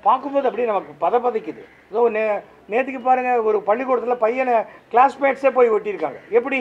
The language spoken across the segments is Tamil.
பார்க்கும்போது அப்படியே நமக்கு பதபதைக்குது ஏதோ நே நேற்றுக்கு பாருங்கள் ஒரு பள்ளிக்கூடத்தில் பையனை கிளாஸ்மேட்ஸே போய் ஒட்டியிருக்காங்க எப்படி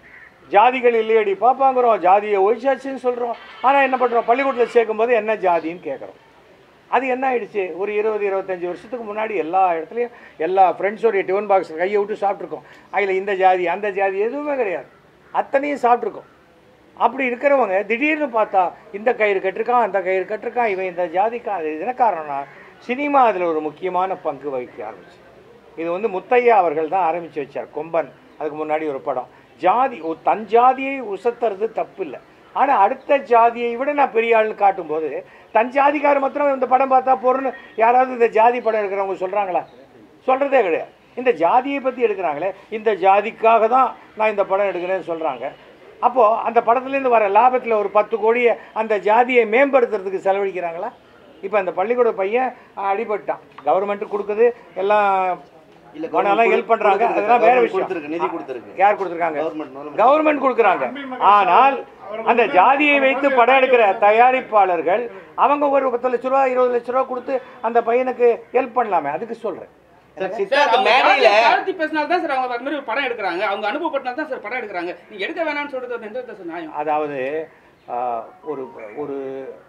ஜாதிகள் இல்லையடி பார்ப்பாங்கிறோம் ஜாதியை ஒழிச்சாச்சுன்னு சொல்கிறோம் ஆனால் என்ன பண்ணுறோம் பள்ளிக்கூடத்தில் சேர்க்கும்போது என்ன ஜாதின்னு கேட்குறோம் அது என்ன ஆயிடுச்சு ஒரு இருபது இருபத்தஞ்சி வருஷத்துக்கு முன்னாடி எல்லா இடத்துலையும் எல்லா ஃப்ரெண்ட்ஸோடைய டிஃபன் பாக்ஸ் கையை விட்டு சாப்பிட்ருக்கோம் அதில் இந்த ஜாதி அந்த ஜாதி எதுவுமே கிடையாது அத்தனையும் சாப்பிட்ருக்கோம் அப்படி இருக்கிறவங்க திடீர்னு பார்த்தா இந்த கயிறு கட்டிருக்கான் அந்த கயிறு கட்டிருக்கான் இவன் இந்த ஜாதிக்கான் அது என்ன காரணம்னா சினிமா அதில் ஒரு முக்கியமான பங்கு வகிக்க ஆரம்பிச்சு இது வந்து முத்தையா அவர்கள் தான் ஆரம்பித்து வச்சார் கொம்பன் அதுக்கு முன்னாடி ஒரு படம் ஜாதி ஒரு தன் ஜாதியை உசத்துறது தப்பு இல்லை ஆனால் அடுத்த ஜாதியை விட நான் பெரிய ஆள்னு காட்டும்போது தன் ஜாதிக்காரர் மாத்திரம் இந்த படம் பார்த்தா போறேன்னு யாராவது இந்த ஜாதி படம் எடுக்கிறவங்க சொல்கிறாங்களா சொல்கிறதே கிடையாது இந்த ஜாதியை பற்றி எடுக்கிறாங்களே இந்த ஜாதிக்காக தான் நான் இந்த படம் எடுக்கிறேன்னு சொல்கிறாங்க அப்போது அந்த படத்துலேருந்து வர லாபத்தில் ஒரு பத்து கோடியை அந்த ஜாதியை மேம்படுத்துறதுக்கு செலவழிக்கிறாங்களா இப்போ அந்த பள்ளிக்கூட பையன் அடிபட்டான் கவர்மெண்ட் கொடுக்குது எல்லாம் இல்ல பணம்லாம் ஹெல்ப் பண்ணுறாங்க அதெல்லாம் வேற விஷயம் கொடுத்துருக்கு நிதி கொடுத்துருக்கு யார் கொடுத்துருக்காங்க கவர்மெண்ட் மூலமா கவர்மெண்ட் கொடுக்குறாங்க ஆனால் அந்த ஜாதியை வைத்து படம் எடுக்கிற தயாரிப்பாளர்கள் அவங்க ஒரு பத்து லட்ச ரூபா இருபது லட்ச ரூபா கொடுத்து அந்த பையனுக்கு ஹெல்ப் பண்ணலாமே அதுக்கு சொல்கிறேன் சார் சார் சித்தார்த்த அவங்க மேடையில ஜாதியை தாழ்த்தி பேசினால தான் சார் அவங்க அது மாதிரி ஒரு படம் எடுக்கிறாங்க அவங்க அனுபவப்பட்டனால தான் சார் படம் எடுக்கிறாங்க நீங்க எடுக்க வேணாம்னு சொல்றது அது எந்த வித சார் நியாயம் அதாவது ஆஹ், ஒரு ஒரு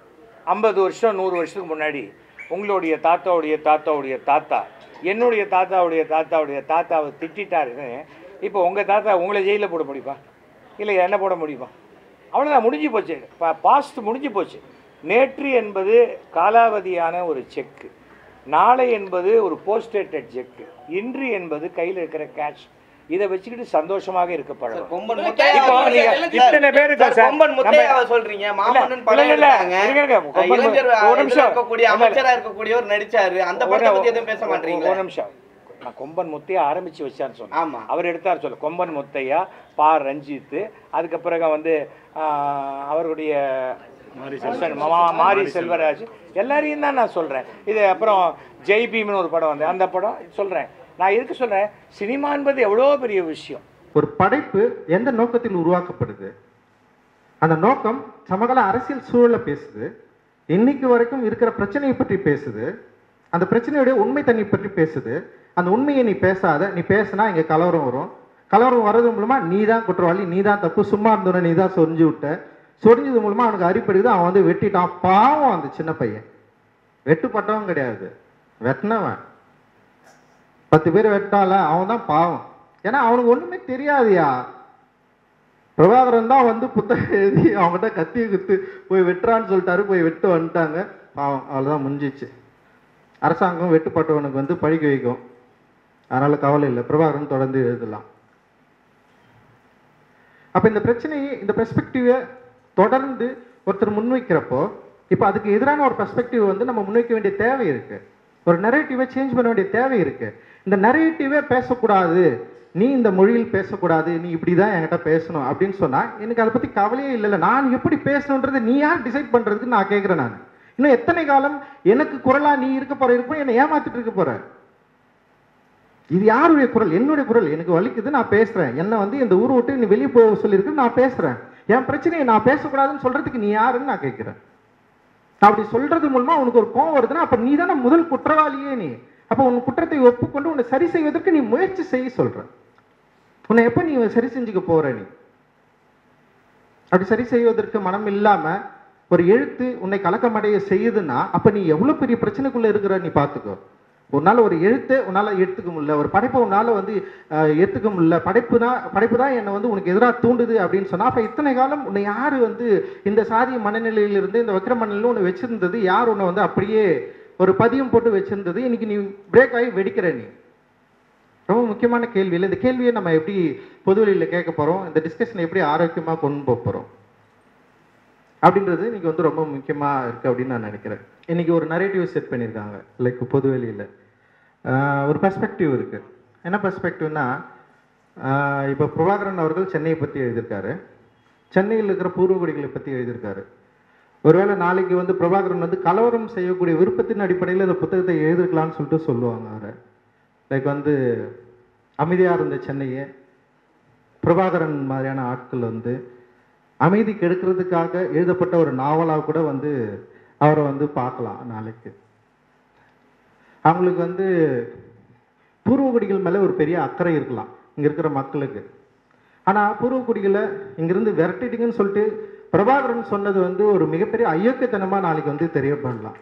ஐம்பது வருஷம் நூறு வருஷத்துக்கு முன்னாடி உங்களுடைய தாத்தாவுடைய தாத்தாவுடைய தாத்தா என்னுடைய தாத்தாவுடைய தாத்தாவுடைய தாத்தாவை திட்டாருன்னு இப்போ உங்கள் தாத்தா உங்களை ஜெயிலில் போட முடியுமா இல்லை என்ன போட முடியுமா அவ்வளோதான் முடிஞ்சு போச்சு பாஸ்ட் முடிஞ்சு போச்சு நேற்று என்பது காலாவதியான ஒரு செக்கு நாளை என்பது ஒரு போஸ்டேட்டட் செக்கு இன்று என்பது கையில் இருக்கிற கேஷ் இதை வச்சுக்கிட்டு சந்தோஷமாக இருக்க பழகும் கொம்பன் இப்போ முத்தையா இப்போ அவர்கள் நீங்க சார், இத்தனை பேர் இருக்கா சார் கொம்பன் முத்தையாவை நம்ம- சொல்றீங்க இல்ல, மாமன்னன் இல்ல, படம் இல்ல, எடுத்தாங்க இருங்க, இருங்க. கொம்பன் இளைஞர் ஒரு இதுல நிமிஷம். இருக்கக்கூடிய இல்ல, இல்ல. அமைச்சரா இருக்கக்கூடியவர் நடிச்சாரு அந்த படத்தை பத்தி எதுவும் பேச மாட்டீங்களா ஒரு நிமிஷம் நான் கொம்பன் முத்தையா ஆரம்பிச்சு வச்சான்னு சொன்னேன் ஆமா அவர் எடுத்தார் சொல்ல கொம்பன் முத்தையா பா ரஞ்சித் அதுக்கு பிறகு வந்து ஆஹ், அவருடைய மா- மாரி செல்வராஜ் எல்லாரையும் தான் நான் சொல்கிறேன் இது அப்புறம் ஜெய் பீம்னு ஒரு படம் வந்து அந்த படம் சொல்கிறேன் நான் எதுக்கு சொல்கிறேன் சினிமா என்பது எவ்வளோ பெரிய விஷயம் ஒரு படைப்பு எந்த நோக்கத்தில் உருவாக்கப்படுது அந்த நோக்கம் சமகால அரசியல் சூழலை பேசுது இன்னைக்கு வரைக்கும் இருக்கிற பிரச்சனையை பற்றி பேசுது அந்த பிரச்சனையுடைய உண்மை தன்மை பற்றி பேசுது அந்த உண்மையை நீ பேசாத நீ பேசினா இங்க கலவரம் வரும் கலவரம் வர்றது மூலமா நீ தான் குற்றவாளி நீ தான் தப்பு சும்மா இருந்தோட நீ தான் சொரிஞ்சு விட்ட சொரிஞ்சது மூலமா அவனுக்கு அரிப்படுது அவன் வந்து வெட்டிட்டான் பாவம் அந்த சின்ன பையன் வெட்டுப்பட்டவன் கிடையாது வெட்டினவன் பத்து பேர் வெட்டால அவன் தான் பாவம் ஏன்னா அவனுக்கு ஒண்ணுமே தெரியாதுயா பிரபாகரன் தான் வந்து புத்தகம் எழுதி அவங்ககிட்ட கத்தி குத்து போய் வெட்டுறான்னு சொல்லிட்டாரு போய் வெட்டு வந்துட்டாங்க பாவம் அவ்வளோதான் முடிஞ்சிச்சு அரசாங்கம் வெட்டுப்பட்டவனுக்கு வந்து படிக்க வைக்கும் அதனால கவலை இல்லை பிரபாகரன் தொடர்ந்து எழுதலாம் அப்ப இந்த பிரச்சனையை இந்த பெர்ஸ்பெக்டிவை தொடர்ந்து ஒருத்தர் முன்வைக்கிறப்போ இப்போ அதுக்கு எதிரான ஒரு பெர்ஸ்பெக்டிவ் வந்து நம்ம முன்வைக்க வேண்டிய தேவை இருக்கு ஒரு நரேட்டிவை சேஞ்ச் பண்ண வேண்டிய தேவை இருக்கு இந்த நரேட்டிவே பேசக்கூடாது நீ இந்த மொழியில் பேசக்கூடாது நீ இப்படி தான் என்கிட்ட பேசணும் அப்படின்னு சொன்னா எனக்கு அதை பத்தி கவலையே இல்லைல்ல நான் எப்படி பேசணுன்றது நீ யார் டிசைட் பண்றதுக்கு நான் கேட்கிறேன் நான் இன்னும் எத்தனை காலம் எனக்கு குரலா நீ இருக்க போற இருப்ப என்னை ஏமாத்திட்டு இருக்க போற இது யாருடைய குரல் என்னுடைய குரல் எனக்கு வலிக்குது நான் பேசுறேன் என்ன வந்து இந்த ஊர் விட்டு நீ வெளியே போக சொல்லியிருக்கு நான் பேசுறேன் என் பிரச்சனையை நான் பேசக்கூடாதுன்னு சொல்றதுக்கு நீ யாருன்னு நான் கேட்கிறேன் நான் அப்படி சொல்றது மூலமா உனக்கு ஒரு கோவம் வருதுன்னா அப்ப நீ தானே முதல் குற்றவாளியே நீ அப்ப உன் குற்றத்தை ஒப்புக்கொண்டு உன்னை சரி செய்வதற்கு நீ முயற்சி செய்ய சொல்ற உன்னை எப்ப நீ சரி செஞ்சுக்க போற நீ அப்படி சரி செய்வதற்கு மனம் இல்லாம ஒரு எழுத்து உன்னை கலக்கமடைய செய்யுதுன்னா அப்ப நீ எவ்வளவு பெரிய பிரச்சனைக்குள்ள இருக்கிற நீ பாத்துக்கோ உன்னால ஒரு எழுத்தை உன்னால எடுத்துக்க முடியல ஒரு படைப்பை உன்னால வந்து அஹ், ஏத்துக்க முடியல படைப்பு தான் படைப்பு தான் என்னை வந்து உனக்கு எதிராக தூண்டுது அப்படின்னு சொன்னா அப்ப இத்தனை காலம் உன்னை யாரு வந்து இந்த சாதிய மனநிலையிலிருந்து இந்த வக்கிர மனநிலையில உன்னை வச்சிருந்தது யார் உன்னை வந்து அப்படியே ஒரு பதியம் போட்டு வச்சிருந்தது இன்னைக்கு நீ பிரேக் ஆகி வெடிக்கிற நீ ரொம்ப முக்கியமான கேள்வி இல்லை இந்த கேள்வியை நம்ம எப்படி பொதுவெளியில் கேட்க போறோம் இந்த டிஸ்கஷனை எப்படி ஆரோக்கியமா கொண்டு போக போறோம் அப்படின்றது இன்னைக்கு வந்து ரொம்ப முக்கியமா இருக்கு அப்படின்னு நான் நினைக்கிறேன் இன்னைக்கு ஒரு நரேட்டிவ் செட் பண்ணியிருக்காங்க லைக் பொதுவெளியில் ஒரு பெர்ஸ்பெக்டிவ் இருக்கு என்ன பெர்ஸ்பெக்டிவ்னா இப்போ பிரபாகரன் அவர்கள் சென்னையை பற்றி எழுதியிருக்காரு சென்னையில் இருக்கிற பூர்வகுடிகளை பற்றி எழுதியிருக்காரு ஒருவேளை நாளைக்கு வந்து பிரபாகரன் வந்து கலவரம் செய்யக்கூடிய விருப்பத்தின் அடிப்படையில் இந்த புத்தகத்தை எழுதிருக்கலாம்னு சொல்லிட்டு சொல்லுவாங்க அவரை லைக் வந்து அமைதியாக இருந்த சென்னையை பிரபாகரன் மாதிரியான ஆட்கள் வந்து அமைதி கெடுக்கிறதுக்காக எழுதப்பட்ட ஒரு நாவலாக கூட வந்து அவரை வந்து பார்க்கலாம் நாளைக்கு அவங்களுக்கு வந்து பூர்வகுடிகள் மேலே ஒரு பெரிய அக்கறை இருக்கலாம் இங்கே இருக்கிற மக்களுக்கு ஆனால் பூர்வகுடிகளை இங்கிருந்து விரட்டிட்டீங்கன்னு சொல்லிட்டு பிரபாகரன் சொன்னது வந்து ஒரு மிகப்பெரிய ஐயோக்கியத்தனமாக நாளைக்கு வந்து தெரியப்படலாம்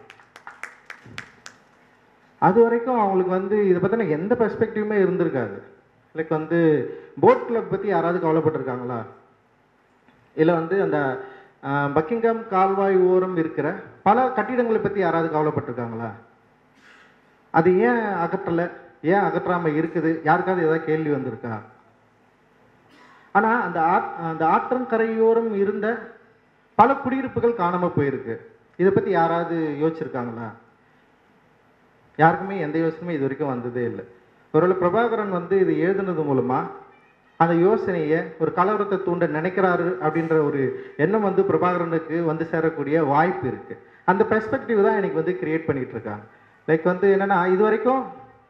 அது வரைக்கும் அவங்களுக்கு வந்து இதை பற்றின எந்த பெர்ஸ்பெக்டிவுமே இருந்திருக்காது லைக் வந்து போட் கிளப் பற்றி யாராவது கவலைப்பட்டிருக்காங்களா இல்லை வந்து அந்த அஹ், பக்கிங்ஹாம் கால்வாய் ஓரம் இருக்கிற பல கட்டிடங்களை பற்றி யாராவது கவலைப்பட்டிருக்காங்களா அது ஏன் அகற்றலை ஏன் அகற்றாம இருக்குது யாருக்காவது ஏதாவது கேள்வி வந்திருக்கா ஆனால் அந்த ஆட் அந்த ஆற்றங்கரையோரம் இருந்த பல குடியிருப்புகள் காணாம போயிருக்கு இதை பற்றி யாராவது யோசிச்சிருக்காங்களா யாருக்குமே எந்த யோசனையும் இது வரைக்கும் வந்ததே இல்லை ஒருவேளை பிரபாகரன் வந்து இது எழுதுனது மூலமா அந்த யோசனையை ஒரு கலவரத்தை தூண்ட நினைக்கிறாரு அப்படின்ற ஒரு எண்ணம் வந்து பிரபாகரனுக்கு வந்து சேரக்கூடிய வாய்ப்பு இருக்கு அந்த பெர்ஸ்பெக்டிவ் தான் எனக்கு வந்து கிரியேட் பண்ணிட்டு இருக்காங்க லைக் வந்து என்னன்னா இது வரைக்கும்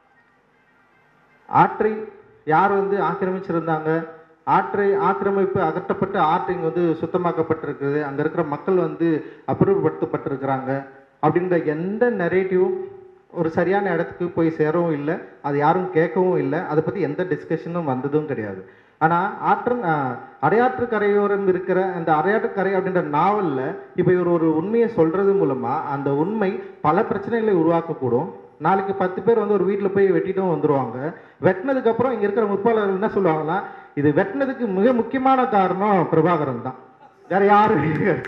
ஆற்றை யார் வந்து ஆக்கிரமிச்சிருந்தாங்க ஆற்றை ஆக்கிரமிப்பு அகற்றப்பட்டு ஆற்று இங்கே வந்து சுத்தமாக்கப்பட்டிருக்குது அங்கே இருக்கிற மக்கள் வந்து அப்புறப்படுத்தப்பட்டிருக்கிறாங்க அப்படின்ற எந்த நெரேட்டிவும் ஒரு சரியான இடத்துக்கு போய் சேரவும் இல்லை அது யாரும் கேட்கவும் இல்லை அதை பற்றி எந்த டிஸ்கஷனும் வந்ததும் கிடையாது ஆனால் ஆற்று ஆஹ், அடையாற்று கரையோரம் இருக்கிற அந்த அடையாற்று கரை அப்படின்ற நாவலில் இப்போ இவர் ஒரு உண்மையை சொல்கிறது மூலமாக அந்த உண்மை பல பிரச்சனைகளை உருவாக்கக்கூடும் நாளைக்கு பத்து பேர் வந்து ஒரு வீட்டில் போய் வெட்டிட்டும் வந்துருவாங்க வெட்டினதுக்கு அப்புறம் இங்கே இருக்கிற முற்பாளர்கள் என்ன சொல்லுவாங்கன்னா இது வெட்டினதுக்கு மிக முக்கியமான காரணம் பிரபாகரன் தான் வேற யாரும் இல்லை.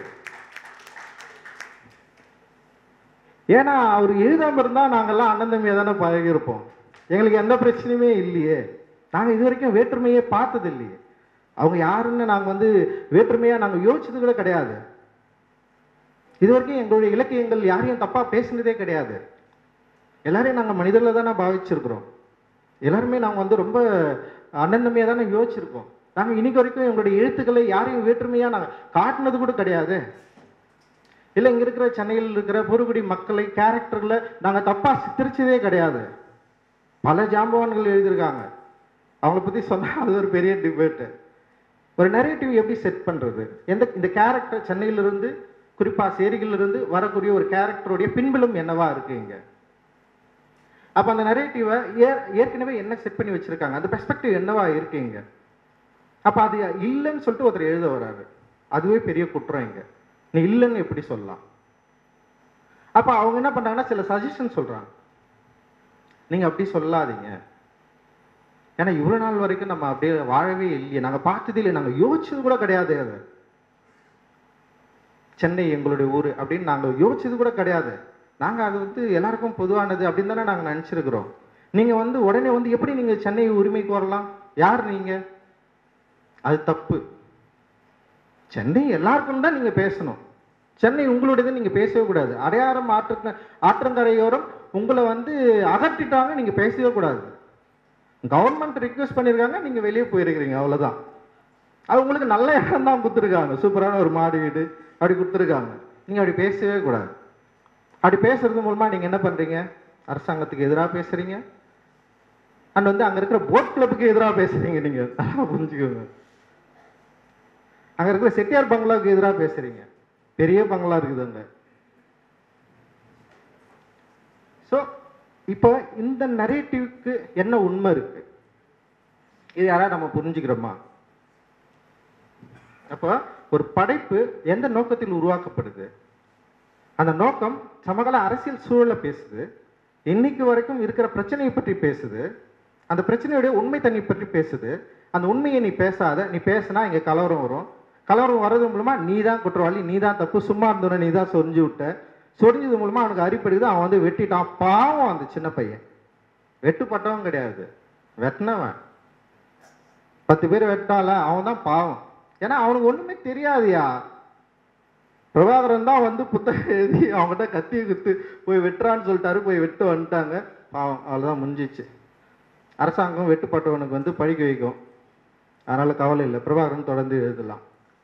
ஏன்னா அவர் எழுதாம இருந்தா நாங்கெல்லாம் அண்ணன் தம்பியா தானே பழகியிருப்போம் எங்களுக்கு எந்த பிரச்சனையுமே இல்லையே நாங்கள் இது வரைக்கும் வேற்றுமையே பார்த்தது இல்லையே அவங்க யாருன்னு நாங்கள் வந்து வேற்றுமையா நாங்கள் யோசிச்சது கூட கிடையாது இது வரைக்கும் எங்களுடைய இலக்கியங்கள் யாரையும் தப்பா பேசினதே கிடையாது எல்லாரையும் நாங்கள் மனிதர்களை தானே பாவிச்சிருக்கிறோம் எல்லாருமே நாங்கள் வந்து ரொம்ப அண்ணன் தம்பியா தானே யோசிச்சிருக்கோம் நாங்கள் இன்னைக்கு வரைக்கும் எங்களுடைய எழுத்துக்களை யாரையும் வேற்றுமையா நாங்கள் காட்டினது கூட கிடையாது இல்லை இங்கே இருக்கிற சென்னையில் இருக்கிற பூர்வகுடி மக்களை கேரக்டரில் நாங்கள் தப்பாக சித்தரிச்சதே கிடையாது பல ஜாம்பவான்கள் எழுதியிருக்காங்க அவங்கள பற்றி சொன்னால் அது ஒரு பெரிய டிபேட்டு ஒரு நெரேட்டிவ் எப்படி செட் பண்ணுறது எந்த இந்த கேரக்டர் சென்னையிலிருந்து குறிப்பாக சேரிகளிலிருந்து வரக்கூடிய ஒரு கேரக்டருடைய பின்புலம் என்னவா இருக்கு இங்க அப்போ அந்த நெரேட்டிவை ஏ ஏற்கனவே என்ன செட் பண்ணி வச்சிருக்காங்க அந்த பெர்ஸ்பெக்டிவ் என்னவா இருக்கு இங்க அப்போ அது இல்லைன்னு சொல்லிட்டு ஒருத்தர் எழுத வராரு அதுவே பெரிய குற்றம் இங்க நீ இல்லைன்னு எப்படி சொல்லலாம் அப்போ அவங்க என்ன பண்றாங்கன்னா சில சஜஷன் சொல்றாங்க நீங்க அப்படி சொல்லாதீங்க ஏன்னா இவ்வளவு நாள் வரைக்கும் நம்ம அப்படியே வாழவே இல்லையே நாங்க பார்த்ததே இல்லை நாங்க யோசிச்சது கூட கிடையாது அது சென்னை எங்களுடைய ஊர் அப்படின்னு நாங்க யோசிச்சது கூட கிடையாது நாங்க அது வந்து எல்லாருக்கும் பொதுவானது அப்படின்னு தானே நாங்க நினைச்சிருக்கிறோம் நீங்க வந்து உடனே வந்து எப்படி நீங்க சென்னை உரிமைக்கு வரலாம் யார் நீங்க அது தப்பு சென்னை எல்லாருக்கும் தான் நீங்க பேசணும் சென்னை உங்களுடையது நீங்க பேசவே கூடாது அடையாளம் ஆற்று ஆற்றங்கரையோரம் உங்களை வந்து அகற்றிட்டாங்க நீங்க பேசவே கூடாது கவர்மெண்ட் ரிக்வெஸ்ட் பண்ணியிருக்காங்க நீங்க வெளியே போயிருக்கிறீங்க அவ்வளவுதான் அது உங்களுக்கு நல்ல இடம் தான் கொடுத்துருக்காங்க சூப்பரான ஒரு மாடி வீடு அப்படி கொடுத்துருக்காங்க நீங்க அப்படி பேசவே கூடாது அப்படி பேசுறது மூலமா நீங்க என்ன பண்றீங்க அரசாங்கத்துக்கு எதிராக பேசுறீங்க அண்ட் வந்து அங்க இருக்கிற போட் கிளப்புக்கு எதிராக பேசுறீங்க நீங்க நல்லா புரிஞ்சுக்கோங்க அங்க இருக்கிற செட்டியார் பங்களாவுக்கு எதிராக பேசுறீங்க பெரிய பங்களா இருக்குது அங்க ஸோ இப்போ இந்த நரேட்டிவ்க்கு என்ன உண்மை இருக்கு இது யாராவது நம்ம புரிஞ்சுக்கிறோமா அப்போ ஒரு படைப்பு எந்த நோக்கத்தில் உருவாக்கப்படுது அந்த நோக்கம் சமகால அரசியல் சூழலை பேசுது இன்னைக்கு வரைக்கும் இருக்கிற பிரச்சனையை பற்றி பேசுது அந்த பிரச்சனையுடைய உண்மை தன்மை பற்றி பேசுது அந்த உண்மையை நீ பேசாத நீ பேசினா இங்க கலவரம் வரும் கலவரம் வர்றது மூலமா நீ தான் குற்றவாளி நீ தான் தப்பு சும்மா இருந்தவன நீ தான் சொரிஞ்சு விட்ட சொரிஞ்சது மூலமா அவனுக்கு அரிப்படுது அவன் வந்து வெட்டிட்டான் பாவம் அந்த சின்ன பையன் வெட்டுப்பட்டவன் கிடையாது வெட்டினவன் பத்து பேர் வெட்டால அவன் தான் பாவம் ஏன்னா அவனுக்கு ஒண்ணுமே தெரியாதுயா பிரபாகரன் தான் வந்து புத்தகம் எழுதி அவங்ககிட்ட கத்தியை குத்து போய் வெட்டுறான்னு சொல்லிட்டாரு போய் வெட்டு வந்துட்டாங்க பாவம் அவ்வளோதான் முடிஞ்சிச்சு அரசாங்கம் வெட்டுப்பட்டவனுக்கு வந்து படிக்க வைக்கும் அதனால கவலை இல்லை பிரபாகரன் தொடர்ந்து எழுதலாம்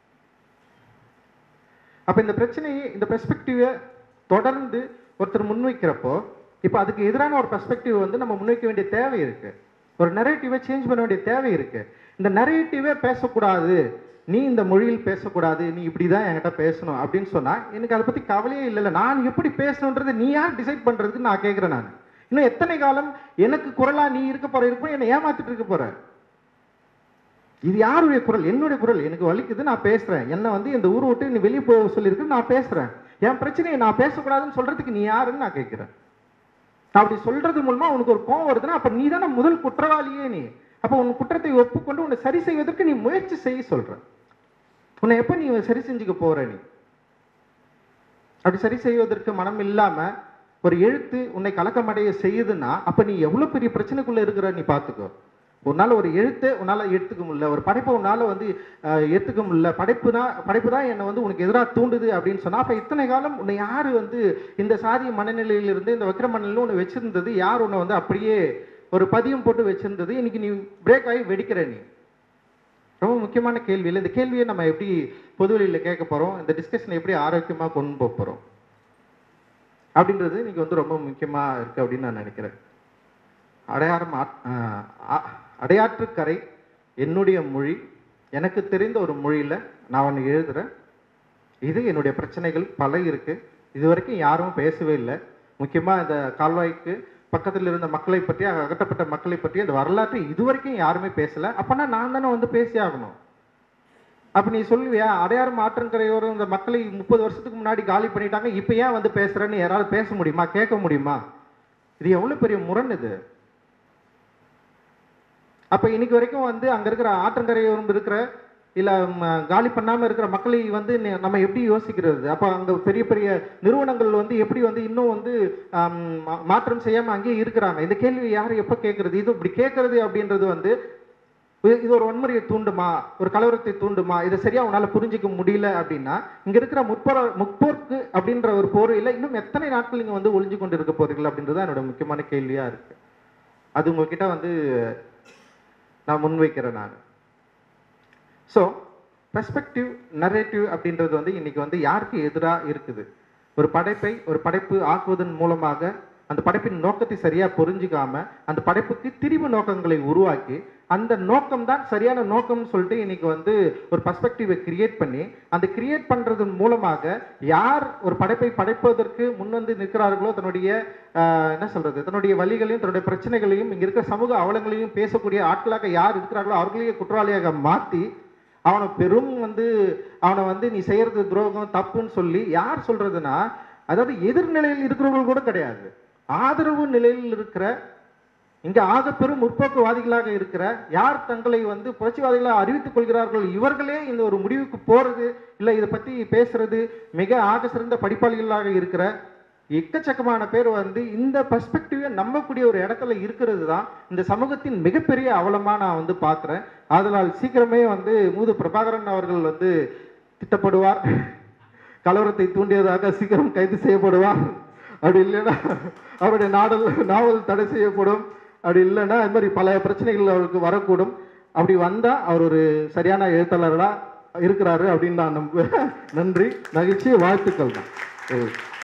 அப்ப இந்த பிரச்சனையை இந்த பெர்ஸ்பெக்டிவை தொடர்ந்து ஒருத்தர் முன்வைக்கிறப்போ இப்போ அதுக்கு எதிரான ஒரு பெர்ஸ்பெக்டிவ் வந்து நம்ம முன்வைக்க வேண்டிய தேவை இருக்கு ஒரு நெரேட்டிவை சேஞ்ச் பண்ண வேண்டிய தேவை இருக்கு இந்த நெரேட்டிவே பேசக்கூடாது நீ இந்த மொழியில் பேசக்கூடாது நீ இப்படி தான் என்கிட்ட பேசணும் அப்படின்னு சொன்னா எனக்கு அதை பத்தி கவலையே இல்லைல்ல நான் எப்படி பேசணுன்றது நீ யார் டிசைட் பண்றதுக்கு நான் கேட்குறேன் நான் இன்னும் எத்தனை காலம் எனக்கு குரலா நீ இருக்க போற இருப்ப என்னை ஏமாத்திட்டு இருக்க போற இது யாருடைய குரல் என்னுடைய குரல் எனக்கு வலிக்குது நான் பேசுறேன் என்ன வந்து இந்த ஊரை விட்டு நீ வெளியே போக சொல்லியிருக்கு நான் பேசுறேன் என் பிரச்சனையை நான் பேசக்கூடாதுன்னு சொல்றதுக்கு நீ யாருன்னு நான் கேட்கிறேன் நான் அப்படி சொல்றது மூலமா உனக்கு ஒரு கோவம் வருதுன்னா அப்ப நீ தானே முதல் குற்றவாளியே நீ அப்ப உன் குற்றத்தை ஒப்புக்கொண்டு உன்னை சரி செய்வதற்கு நீ முயற்சி செய்ய சொல்ற உன்னை எப்ப நீ சரி செஞ்சுக்க போற நீ அப்படி சரி செய்வதற்கு மனம் இல்லாம ஒரு எழுத்து உன்னை கலக்கமடைய செய்யுதுன்னா அப்ப நீ எவ்வளவு பெரிய பிரச்சனைக்குள்ள இருக்கிற நீ பாத்துக்கோ உன்னால ஒரு எழுத்தை உன்னால எடுத்துக்க முடியல ஒரு படைப்பை உன்னால வந்து அஹ், ஏத்துக்க முடியல படைப்பு தான் படைப்பு தான் என்னை வந்து உனக்கு எதிராக தூண்டுது அப்படின்னு சொன்னா அப்ப இத்தனை காலம் உன்னை யாரு வந்து இந்த சாதி மனநிலையிலிருந்து இந்த வக்கிர மனநிலையில உன்னை வச்சிருந்தது யார் உன்னை வந்து அப்படியே ஒரு பதியம் போட்டு வச்சிருந்தது இன்னைக்கு நீ பிரேக் ஆகி வெடிக்கிற நீ ரொம்ப முக்கியமான கேள்வி இல்லை இந்த கேள்வியை நம்ம எப்படி பொதுவெளியில் கேட்க போறோம் இந்த டிஸ்கஷனை எப்படி ஆரோக்கியமா கொண்டு போக போறோம் அப்படின்றது இன்னைக்கு வந்து ரொம்ப முக்கியமா இருக்கு அப்படின்னு நான் நினைக்கிறேன் அடையாளம் ஆ- ஆஹ் ஆ- அடையாற்றுக்கரை என்னுடைய மொழி எனக்கு தெரிந்த ஒரு மொழியில நான் ஒன்று எழுதுறேன் இது என்னுடைய பிரச்சனைகள் பல இருக்கு இது வரைக்கும் யாரும் பேசவே இல்லை முக்கியமா இந்த கால்வாய்க்கு பக்கத்தில் இருந்த மக்களை பற்றி அகற்றப்பட்ட மக்களை பற்றி அந்த வரலாற்றை இது வரைக்கும் யாருமே பேசல அப்பனா நான் தானே வந்து பேசி ஆகணும் அப்ப நீ சொல்லுவியா அடையாறு ஆற்றங்கரையோரம் இந்த மக்களை முப்பது வருஷத்துக்கு முன்னாடி காலி பண்ணிட்டாங்க இப்ப ஏன் வந்து பேசுறேன்னு யாராவது பேச முடியுமா கேட்க முடியுமா இது எவ்வளவு பெரிய முரண் இது அப்ப இன்னைக்கு வரைக்கும் வந்து அங்க இருக்கிற ஆற்றங்கரையோரம் இருக்கிற இல்ல ம, காலி பண்ணாம இருக்கிற மக்களை வந்து நி- நம்ம எப்படி யோசிக்கிறது அப்ப அங்க பெரிய பெரிய நிறுவனங்கள் வந்து எப்படி வந்து இன்னும் வந்து ஆம், மா- மாற்றம் செய்யாம அங்கேயே இருக்கிறாங்க இந்த கேள்வி யார் எப்ப கேட்கறது இது இப்படி கேட்கறது அப்படின்றது வந்து இது- இது ஒரு வன்முறையை தூண்டுமா ஒரு கலவரத்தை தூண்டுமா இதை சரியா உன்னால புரிஞ்சிக்க முடியல அப்படின்னா இங்க இருக்கிற முற்போர முற்போக்கு அப்படின்ற ஒரு போர்வையில இன்னும் எத்தனை நாட்கள் நீங்க வந்து ஒளிஞ்சு கொண்டு இருக்க போறீர்கள் அப்படின்றது தான் என்னோட முக்கியமான கேள்வியா இருக்கு அது உங்ககிட்ட வந்து நான் முன்வைக்கிறேன் நான் ஸோ பெர்ஸ்பெக்டிவ் நரேட்டிவ் அப்படின்றது வந்து இன்னைக்கு வந்து யாருக்கு எதிராக இருக்குது ஒரு படைப்பை ஒரு படைப்பு ஆக்குவதன் மூலமாக அந்த படைப்பின் நோக்கத்தை சரியா புரிஞ்சுக்காம அந்த படைப்புக்கு திரிவு நோக்கங்களை உருவாக்கி அந்த நோக்கம் தான் சரியான நோக்கம்னு சொல்லிட்டு இன்னைக்கு வந்து ஒரு பர்ஸ்பெக்டிவை கிரியேட் பண்ணி அந்த கிரியேட் பண்றதன் மூலமாக யார் ஒரு படைப்பை படைப்பதற்கு முன்வந்து நிற்கிறார்களோ தன்னுடைய ஆஹ், என்ன சொல்றது தன்னுடைய வழிகளையும் தன்னுடைய பிரச்சனைகளையும் இங்க இருக்கிற சமூக அவலங்களையும் பேசக்கூடிய ஆட்களாக யார் இருக்கிறார்களோ அவர்களையே குற்றவாளியாக மாத்தி அவனை பெரும் வந்து அவனை வந்து நீ செய்யறது துரோகம் தப்புன்னு சொல்லி யார் சொல்றதுன்னா அதாவது எதிர்நிலையில் இருக்கிறவர்கள் கூட கிடையாது ஆதரவு நிலையில் இருக்கிற இங்க ஆக பெரும் முற்போக்குவாதிகளாக இருக்கிற யார் தங்களை வந்து புரட்சிவாதிகளாக அறிவித்துக் கொள்கிறார்கள் இவர்களே இந்த ஒரு முடிவுக்கு போறது இல்ல இதை பத்தி பேசுறது மிக ஆக சிறந்த படிப்பாளிகளாக இருக்கிற எக்கச்சக்கமான பேர் வந்து இந்த பர்ஸ்பெக்டிவை நம்பக்கூடிய ஒரு இடத்துல இருக்கிறது தான் இந்த சமூகத்தின் மிகப்பெரிய அவலமா நான் வந்து பார்க்கிறேன் அதனால் சீக்கிரமே வந்து மூது பிரபாகரன் அவர்கள் வந்து திட்டப்படுவார் கலவரத்தை தூண்டியதாக சீக்கிரம் கைது செய்யப்படுவார் அப்படி இல்லைன்னா அவருடைய நாடல் நாவல் தடை செய்யப்படும் அப்படி இல்லைன்னா இது மாதிரி பல பிரச்சனைகள் அவருக்கு வரக்கூடும் அப்படி வந்தா அவர் ஒரு சரியான எழுத்தாளர்களா இருக்கிறாரு அப்படின்னு நான் நம்புவேன் நன்றி மகிழ்ச்சி வாழ்த்துக்கள் தான்